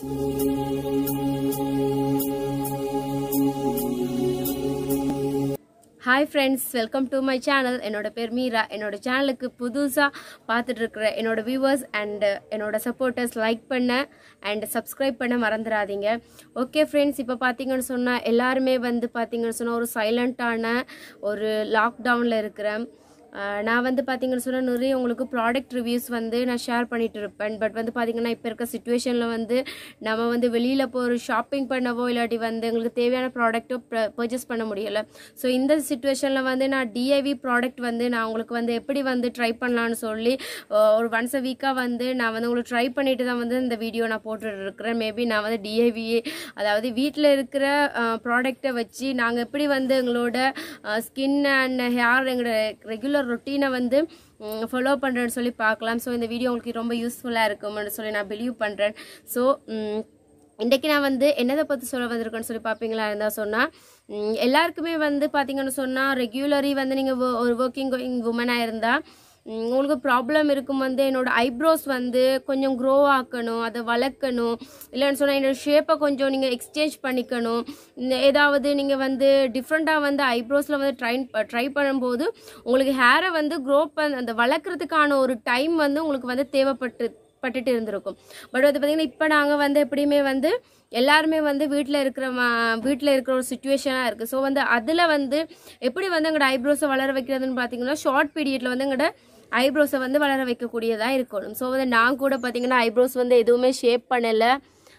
hi friends welcome to my channel என்னோட பேர் மீரா என்னோட சேனலுக்கு புதுசாக பார்த்துட்டு இருக்கிற என்னோட வியூவர்ஸ் அண்ட் என்னோட சப்போர்ட்டர்ஸ் லைக் பண்ண அண்ட் சப்ஸ்கிரைப் பண்ண மறந்துடாதீங்க ஓகே ஃப்ரெண்ட்ஸ் இப்போ பார்த்தீங்கன்னு சொன்னால் எல்லாருமே வந்து பார்த்தீங்கன்னு சொன்னால் ஒரு சைலண்ட்டான ஒரு லாக்டவுனில் இருக்கிறேன் ஆஹ் நான் வந்து பார்த்தீங்கன்னு சொன்னால் நிறைய உங்களுக்கு ப்ராடக்ட் ரிவ்யூஸ் வந்து நான் ஷேர் பண்ணிட்டு இருப்பேன் பட் வந்து பார்த்தீங்கன்னா இப்போ இருக்க சுச்சுவேஷனில் வந்து நம்ம வந்து வெளியில் போய் ஒரு ஷாப்பிங் பண்ணவோ இல்லாட்டி வந்து எங்களுக்கு தேவையான ப்ராடக்ட்டோ பர்ச்சேஸ் பண்ண முடியலை ஸோ இந்த சுச்சுவேஷனில் வந்து நான் டிஐவி ப்ராடக்ட் வந்து நான் உங்களுக்கு வந்து எப்படி வந்து ட்ரை பண்ணலான்னு சொல்லி ஆஹ் ஒரு ஒன்ஸ் அ வீக்காக வந்து நான் வந்து உங்களுக்கு ட்ரை பண்ணிட்டு தான் வந்து இந்த வீடியோ நான் போட்டுட்டு இருக்கிறேன் மேபி நான் வந்து டிஐவி அதாவது வீட்டில் இருக்கிற ப்ராடக்டை வச்சு நாங்கள் எப்படி வந்து எங்களோட ஸ்கின் அண்ட் ஹேர் எங்களோட ரெகுலர் ரொட்டீனை வந்து ஃபாலோ பண்ணுறேன்னு சொல்லி பார்க்கலாம் ஸோ இந்த வீடியோ உங்களுக்கு ரொம்ப யூஸ்ஃபுல்லாக இருக்கும்னு சொல்லி நான் பிலீவ் பண்ணுறேன் ஸோ இன்றைக்கி நான் வந்து என்னதை பற்றி சொல்ல வந்திருக்கேன்னு சொல்லி பார்ப்பீங்களா இருந்தால் சொன்னால் எல்லாருக்குமே வந்து பார்த்தீங்கன்னு சொன்னால் ரெகுலரி வந்து நீங்கள் ஒரு ஒர்க்கிங் கோயிங் உமனாக இருந்தால் உம், உங்களுக்கு ப்ராப்ளம் இருக்கும் வந்து என்னோட ஐப்ரோஸ் வந்து கொஞ்சம் க்ரோ ஆக்கணும் அதை வளர்க்கணும் இல்லைன்னு சொன்னால் என்னோட ஷேப்பை கொஞ்சம் நீங்கள் எக்ஸ்சேஞ்ச் பண்ணிக்கணும் இந்த ஏதாவது நீங்கள் வந்து டிஃப்ரெண்ட்டாக வந்து ஐப்ரோஸில் வந்து ட்ரை ட்ரை பண்ணும்போது உங்களுக்கு ஹேரை வந்து க்ரோ பண்ண அந்த வளர்க்குறதுக்கான ஒரு டைம் வந்து உங்களுக்கு வந்து தேவைப்பட்டு பட்டுட்டு இருந்திருக்கும் பட் வந்து பார்த்தீங்கன்னா இப்போ நாங்கள் வந்து எப்படியுமே வந்து எல்லாருமே வந்து வீட்டில் இருக்கிற வீட்டில் இருக்கிற ஒரு சுச்சுவேஷனாக இருக்குது ஸோ வந்து அதில் வந்து எப்படி வந்து எங்களோட ஐப்ரோஸை வளர வைக்கிறதுன்னு பார்த்தீங்கன்னா ஷார்ட் பீரியடில் வந்து எங்களோட ஐப்ரோஸை வந்து வளர வைக்கக்கூடியதாக இருக்கணும் ஸோ வந்து நான் கூட பார்த்தீங்கன்னா ஐப்ரோஸ் வந்து எதுவுமே ஷேப் பண்ணலை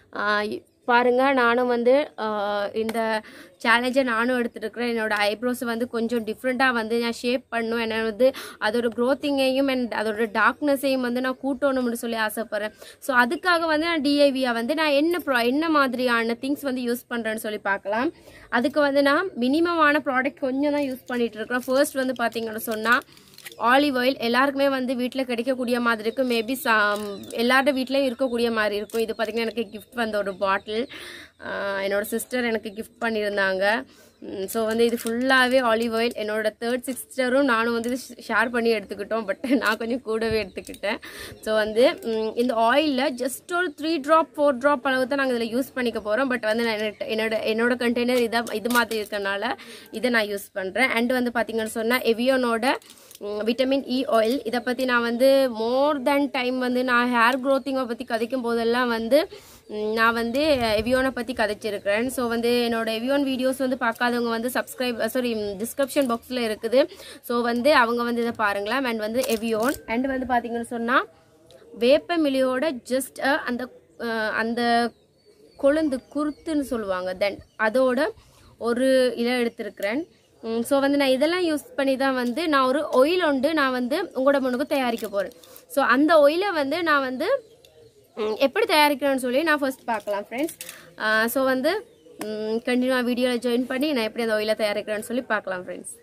பாருங்க நானும் வந்து ஆஹ் இந்த சேலஞ்சை நானும் எடுத்துருக்கிறேன் என்னோட ஐப்ரோஸ் வந்து கொஞ்சம் டிஃப்ரெண்ட்டாக வந்து நான் ஷேப் பண்ணும் என்ன வந்து அதோட க்ரோத்திங்கையும் அண்ட் அதோட டார்க்னஸையும் வந்து நான் கூட்டணும்னு சொல்லி ஆசைப்பட்றேன் ஸோ அதுக்காக வந்து நான் டிஐவியாக வந்து நான் என்ன ப்ரா என்ன மாதிரியான திங்ஸ் வந்து யூஸ் பண்ணுறேன்னு சொல்லி பார்க்கலாம் அதுக்கு வந்து நான் மினிமமான ப்ராடக்ட் கொஞ்சம் தான் யூஸ் பண்ணிட்டு இருக்கிறேன் ஃபர்ஸ்ட் வந்து பார்த்தீங்கன்னு சொன்னால் ஆலிவ் ஆயில் எல்லாருக்குமே வந்து வீட்டில் கிடைக்கக்கூடிய மாதிரி இருக்கும் மேபி எல்லாரோட வீட்லேயும் இருக்கக்கூடிய மாதிரி இருக்கும் இது பார்த்திங்கன்னா எனக்கு கிஃப்ட் வந்த ஒரு பாட்டில் என்னோட சிஸ்டர் எனக்கு கிஃப்ட் பண்ணியிருந்தாங்க ஸோ வந்து இது ஃபுல்லாகவே ஆலிவ் ஆயில் என்னோட தேர்ட் சிஸ்டரும் நானும் வந்து ஷேர் பண்ணி எடுத்துக்கிட்டோம் பட் நான் கொஞ்சம் கூடவே எடுத்துக்கிட்டேன் ஸோ வந்து ம், இந்த ஆயிலில் ஜஸ்ட் ஒரு த்ரீ ட்ராப் ஃபோர் ட்ராப் அளவு தான் நாங்கள் இதில் யூஸ் பண்ணிக்க போகிறோம் பட் வந்து நான் என்னோட- என்னோட என்னோட கண்டெய்னர் இதாக இது மாதிரி இருக்கனால இதை நான் யூஸ் பண்ணுறேன் அண்ட் வந்து பார்த்தீங்கன்னு சொன்னால் எவியோனோட விட்டமின் இ ஆயில் இதை பற்றி நான் வந்து மோர் தென் டைம் வந்து நான் ஹேர் க்ரோத்திங்கை பற்றி கதைக்கும் போதெல்லாம் வந்து ம், நான் வந்து எவியோனை பற்றி கதைச்சிருக்கிறேன் ஸோ வந்து என்னோட எவியோன் வீடியோஸ் வந்து பார்க்காதவங்க வந்து சப்ஸ்கிரைப் சாரி டிஸ்கிரிப்ஷன் பாக்ஸில் இருக்குது ஸோ வந்து அவங்க வந்து இதை பாருங்களேன் அண்ட் வந்து எவியோன் அண்ட் வந்து பார்த்தீங்கன்னு சொன்னால் வேப்பமிலியோட ஜஸ்ட் அந்த அஹ், அந்த கொழுந்து குருத்துன்னு சொல்லுவாங்க தென் அதோட ஒரு இலை எடுத்திருக்கிறேன் ஸோ வந்து நான் இதெல்லாம் யூஸ் பண்ணி தான் வந்து நான் ஒரு ஒயில் உண்டு நான் வந்து உங்களோட முன்னுக்கு தயாரிக்க போகிறேன் ஸோ அந்த ஒயிலை வந்து நான் வந்து ம், எப்படி தயாரிக்கிறேன்னு சொல்லி நான் ஃபர்ஸ்ட் பார்க்கலாம் ஃப்ரெண்ட்ஸ் ஸோ வந்து கண்டினியூவாக வீடியோவில் ஜாயின் பண்ணி நான் எப்படி அந்த ஒயிலை தயாரிக்கிறேன்னு சொல்லி பார்க்கலாம் ஃப்ரெண்ட்ஸ்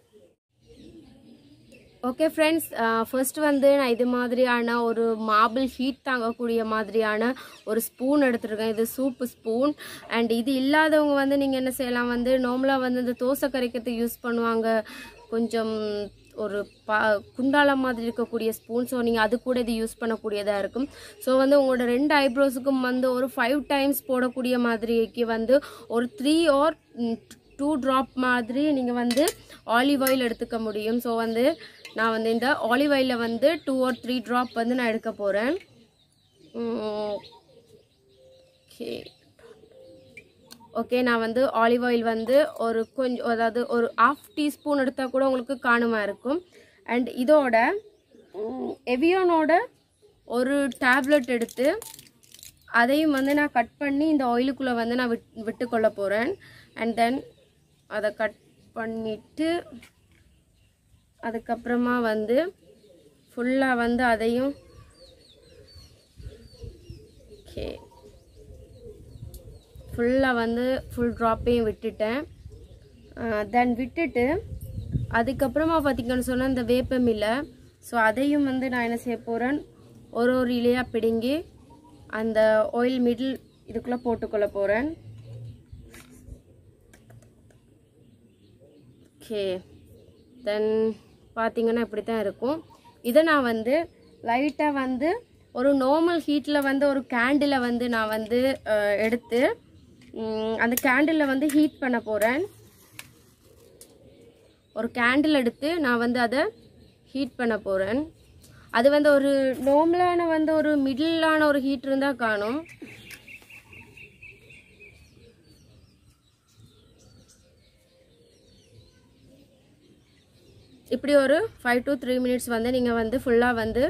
ஓகே ஃப்ரெண்ட்ஸ் ஃபர்ஸ்ட் வந்து நான் இது மாதிரியான ஒரு மார்பிள் ஹீட் தாங்கக்கூடிய மாதிரியான ஒரு ஸ்பூன் எடுத்துருக்கேன் இது சூப்பு ஸ்பூன் அண்ட் இது இல்லாதவங்க வந்து நீங்கள் என்ன செய்யலாம் வந்து நார்மலாக வந்து இந்த தோசை கரைக்கிறதுக்கு யூஸ் பண்ணுவாங்க கொஞ்சம் ஒரு பா குண்டால மாதிரி இருக்கக்கூடிய ஸ்பூன் ஸோ நீங்கள் அது கூட இது யூஸ் பண்ணக்கூடியதாக இருக்கும் ஸோ வந்து உங்களோட ரெண்டு ஐப்ரோஸுக்கும் வந்து ஒரு ஃபைவ் டைம்ஸ் போடக்கூடிய மாதிரிக்கு வந்து ஒரு த்ரீ ஆர் டூ ட்ராப் மாதிரி நீங்கள் வந்து ஆலிவ் ஆயில் எடுத்துக்க முடியும் ஸோ வந்து நான் வந்து இந்த ஆலிவ் ஆயிலில் வந்து டூ ஆர் த்ரீ ட்ராப் வந்து நான் எடுக்க போகிறேன் ஓகே ஓகே நான் வந்து ஆலிவ் ஆயில் வந்து ஒரு கொஞ்சம் அதாவது ஒரு ஆஃப் டீஸ்பூன் எடுத்தால் கூட உங்களுக்கு காணுமா இருக்கும் அண்ட் இதோட எவியோனோட ஒரு டேப்லெட் எடுத்து அதையும் வந்து நான் கட் பண்ணி இந்த ஆயிலுக்குள்ளே வந்து நான் விட் விட்டுக்கொள்ள போகிறேன் அண்ட் தென் அதை கட் பண்ணிவிட்டு அதுக்கப்புறமா வந்து ஃபுல்லாக வந்து அதையும் ஓகே ஃபுல்லாக வந்து ஃபுல் ட்ராப்பையும் விட்டுட்டேன் தென் விட்டுட்டு அதுக்கப்புறமா பார்த்தீங்கன்னு சொன்னால் இந்த வேப்பமில்லை ஸோ அதையும் வந்து நான் என்ன செய்ய போகிறேன் ஒரு ஒரு இலையாக பிடுங்கி அந்த ஆயில் மிடில் இதுக்குள்ளே போட்டுக்கொள்ள போகிறேன் ஓகே தென் பார்த்தீங்கன்னா இப்படி தான் இருக்கும் இதை நான் வந்து லைட்டாக வந்து ஒரு நார்மல் ஹீட்டில் வந்து ஒரு கேண்டிலை வந்து நான் வந்து அஹ், எடுத்து ம், அந்த கேண்டிலில் வந்து ஹீட் பண்ண போகிறேன் ஒரு கேண்டில் எடுத்து நான் வந்து அதை ஹீட் பண்ண போகிறேன் அது வந்து ஒரு நார்மலான வந்து ஒரு மிடிலான ஒரு ஹீட் இருந்தால் காணும் இப்படி ஒரு ஃபைவ் டு த்ரீ மினிட்ஸ் வந்து நீங்கள் வந்து ஃபுல்லாக வந்து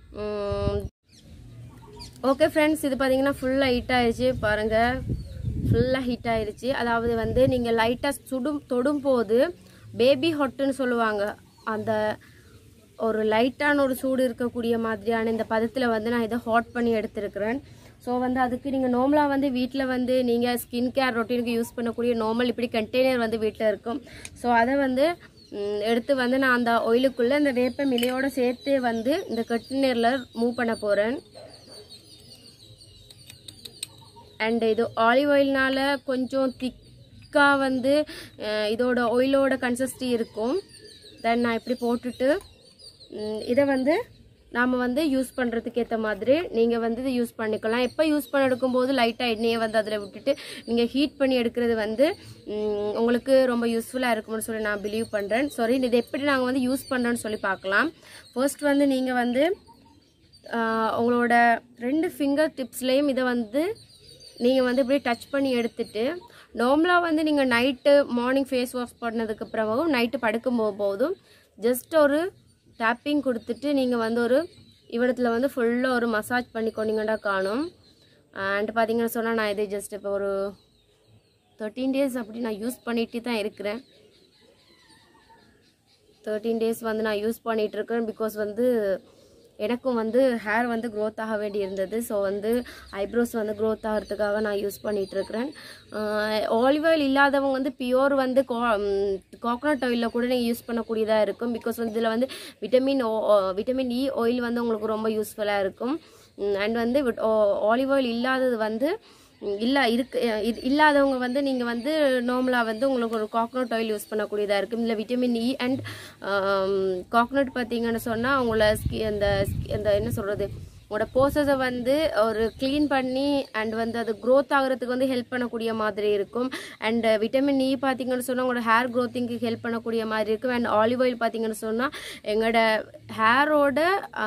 ஓகே ஃப்ரெண்ட்ஸ் இது பார்த்தீங்கன்னா ஃபுல்லாக ஹீட் ஆயிடுச்சு பாருங்கள் ஃபுல்லாக ஹீட் ஆயிடுச்சு அதாவது வந்து நீங்கள் லைட்டாக சுடும் தொடும் போது பேபி ஹொட்டுன்னு சொல்லுவாங்க அந்த ஒரு லைட்டான ஒரு சூடு இருக்கக்கூடிய மாதிரியான இந்த பதத்தில் வந்து நான் இதை ஹாட் பண்ணி எடுத்திருக்கிறேன் ஸோ வந்து அதுக்கு நீங்கள் நார்மலாக வந்து வீட்டில் வந்து நீங்கள் ஸ்கின் கேர் ரொட்டீனுக்கு யூஸ் பண்ணக்கூடிய நார்மல் இப்படி கண்டெய்னர் வந்து வீட்டில் இருக்கும் ஸோ அதை வந்து ம், எடுத்து வந்து நான் அந்த ஆயிலுக்குள்ளே இந்த வேப்ப மிலையோட சேர்த்து வந்து இந்த கண்டெய்னரில் மூவ் பண்ண போகிறேன் அண்ட் இது ஆலிவ் ஆயில்னால கொஞ்சம் திக்காக வந்து அஹ், இதோட ஆயிலோட கன்சிஸ்டி இருக்கும் தென் நான் இப்படி போட்டுட்டு ம், இதை வந்து நாம் வந்து யூஸ் பண்ணுறதுக்கு ஏற்ற மாதிரி நீங்கள் வந்து இதை யூஸ் பண்ணிக்கலாம் எப்போ யூஸ் பண்ண எடுக்கும்போது லைட்டாக எண்ணெயை வந்து அதில் விட்டுட்டு நீங்கள் ஹீட் பண்ணி எடுக்கிறது வந்து ம், உங்களுக்கு ரொம்ப யூஸ்ஃபுல்லாக இருக்கும்னு சொல்லி நான் பிலீவ் பண்ணுறேன் சாரி இது எப்படி நாங்கள் வந்து யூஸ் பண்ணுறோன்னு சொல்லி பார்க்கலாம் ஃபர்ஸ்ட் வந்து நீங்கள் வந்து ஆஹ் உங்களோட ரெண்டு ஃபிங்கர் டிப்ஸ்லேயும் இதை வந்து நீங்கள் வந்து இப்படி டச் பண்ணி எடுத்துட்டு நார்மலாக வந்து நீங்கள் நைட்டு மார்னிங் ஃபேஸ் வாஷ் பண்ணதுக்கு அப்புறமாவும் நைட்டு படுக்கும் போ- போதும் ஜஸ்ட் ஒரு டேப்பிங் கொடுத்துட்டு நீங்கள் வந்து ஒரு இவ்விடத்துல வந்து ஃபுல்லாக ஒரு மசாஜ் பண்ணி கொண்டீங்கன்னா காணும் அண்ட் பார்த்தீங்கன்னு சொன்னால் நான் இதை ஜஸ்ட் இப்போ ஒரு தேர்ட்டீன் டேஸ் அப்படி நான் யூஸ் பண்ணிட்டு தான் இருக்கிறேன் தேர்ட்டீன் டேஸ் வந்து நான் யூஸ் பண்ணிட்டு இருக்கேன் பிகாஸ் வந்து எனக்கும் வந்து ஹேர் வந்து க்ரோத் ஆக வேண்டி இருந்தது ஸோ வந்து ஐப்ரோஸ் வந்து க்ரோத் ஆகிறதுக்காக நான் யூஸ் பண்ணிட்டு இருக்கிறேன் ஆலிவ் ஆயில் இல்லாதவங்க வந்து பியோர் வந்து கோகனட் ஆயிலில் கூட நீங்கள் யூஸ் பண்ணக்கூடியதாக இருக்கும் பிகாஸ் வந்து இதில் வந்து விட்டமின் விட்டமின் இ ஆயில் வந்து உங்களுக்கு ரொம்ப யூஸ்ஃபுல்லாக இருக்கும் அண்ட் வந்து ஆலிவ் ஆயில் இல்லாதது வந்து இல்லை இருக்கு இது இல்லாதவங்க வந்து நீங்கள் வந்து நார்மலாக வந்து உங்களுக்கு ஒரு காக்னட் ஆயில் யூஸ் பண்ணக்கூடியதாக இருக்கும் இல்லை விட்டமின் இ அண்ட் காக்னட் பார்த்தீங்கன்னு சொன்னால் உங்களை ஸ்கி அந்த skin- அந்த என்ன சொல்கிறது உங்களோட போசஸை வந்து ஒரு க்ளீன் பண்ணி அண்ட் வந்து அது க்ரோத் ஆகிறதுக்கு வந்து ஹெல்ப் பண்ணக்கூடிய மாதிரி இருக்கும் அண்ட் விட்டமின் இ பார்த்தீங்கன்னு சொன்னால் உங்களோட ஹேர் க்ரோத்திங்க்கு ஹெல்ப் பண்ணக்கூடிய மாதிரி இருக்கும் அண்ட் ஆலிவ் ஆயில் பார்த்தீங்கன்னு சொன்னால் எங்களோட ஹேரோட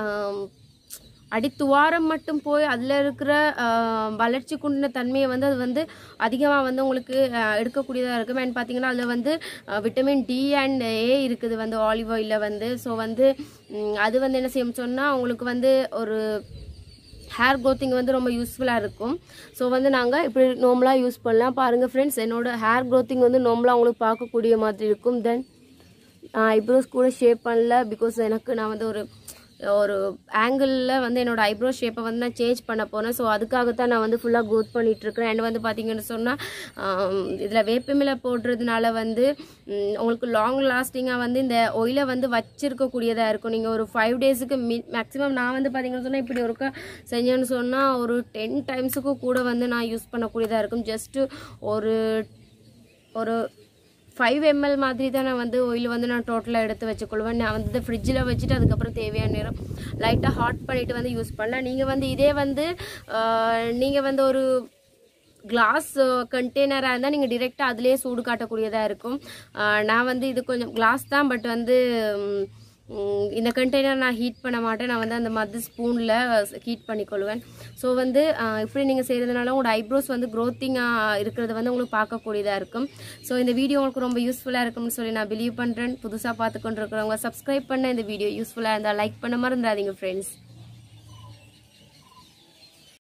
அடித்துவாரம் மட்டும் போய் அதில் இருக்கிற ஆஹ், வளர்ச்சி குண்டின தன்மையை வந்து அது வந்து அதிகமாக வந்து உங்களுக்கு ஆஹ், எடுக்கக்கூடியதாக இருக்கும் அண்ட் பார்த்தீங்கன்னா அதில் வந்து விட்டமின் டி அண்ட் ஏ இருக்குது வந்து ஆலிவ் ஆயிலில் வந்து ஸோ வந்து ம், அது வந்து என்ன செய்யும் சொன்னால் உங்களுக்கு வந்து ஒரு ஹேர் க்ரோத்திங் வந்து ரொம்ப யூஸ்ஃபுல்லாக இருக்கும் ஸோ வந்து நாங்கள் இப்படி நார்மலாக யூஸ் பண்ணலாம் பாருங்கள் ஃப்ரெண்ட்ஸ் என்னோட ஹேர் க்ரோத்திங் வந்து நார்மலாக உங்களுக்கு பார்க்கக்கூடிய மாதிரி இருக்கும் தென் ஐப்ரோஸ் கூட ஷேப் பண்ணல பிகாஸ் எனக்கு நான் வந்து ஒரு ஒரு ஆங்கிளில் வந்து என்னோட ஐப்ரோ ஷேப்பை வந்து நான் சேஞ்ச் பண்ண போனேன் ஸோ அதுக்காகத்தான் நான் வந்து ஃபுல்லாக க்ரோத் பண்ணிட்டு இருக்கிறேன் அண்ட் வந்து பார்த்தீங்கன்னு சொன்னால் இதில் வேப்பமில போடுறதுனால வந்து ம், உங்களுக்கு லாங் லாஸ்டிங்காக வந்து இந்த ஒயிலை வந்து வச்சிருக்கக்கூடியதாக இருக்கும் நீங்கள் ஒரு ஃபைவ் டேஸுக்கு மி மேக்ஸிமம் நான் வந்து பார்த்தீங்கன்னு சொன்னால் இப்படி ஒருக்கா செஞ்சேன்னு சொன்னால் ஒரு டென் டைம்ஸுக்கும் கூட வந்து நான் யூஸ் பண்ணக்கூடியதாக இருக்கும் ஜஸ்ட்டு ஒரு ஒரு ஃபைவ் எம்எல் மாதிரி தான் நான் வந்து ஆயில் வந்து நான் டோட்டலாக எடுத்து வச்சுக்கொள்வேன் நான் வந்து ஃப்ரிட்ஜில் வச்சுட்டு அதுக்கப்புறம் தேவையான நேரம் லைட்டாக ஹாட் பண்ணிவிட்டு வந்து யூஸ் பண்ணலாம் நீங்கள் வந்து இதே வந்து நீங்கள் வந்து ஒரு கிளாஸ் கண்டெய்னராக இருந்தால் நீங்கள் டிரெக்டாக அதிலே சூடு காட்டக்கூடியதாக இருக்கும் ஆஹ் நான் வந்து இது கொஞ்சம் கிளாஸ் தான் பட் வந்து ம், ம், இந்த கண்டெய்னர் நான் ஹீட் பண்ண மாட்டேன் நான் வந்து அந்த மாதிரி ஸ்பூனில் ஹீட் பண்ணிக்கொள்வேன் ஸோ வந்து ஆஹ் இப்படி நீங்கள் செய்கிறதுனால உங்களோட ஐப்ரோஸ் வந்து க்ரோத்திங்காக இருக்கிறது வந்து உங்களுக்கு பார்க்கக்கூடியதாக இருக்கும் ஸோ இந்த வீடியோ உங்களுக்கு ரொம்ப யூஸ்ஃபுல்லாக இருக்கும்னு சொல்லி நான் பிலீவ் பண்ணுறேன் புதுசாக பார்த்து கொண்டு இருக்கிறவங்க சப்ஸ்கிரைப் பண்ண இந்த வீடியோ யூஸ்ஃபுல்லாக இருந்தால் லைக் பண்ண மறந்துடாதீங்க ஃப்ரெண்ட்ஸ்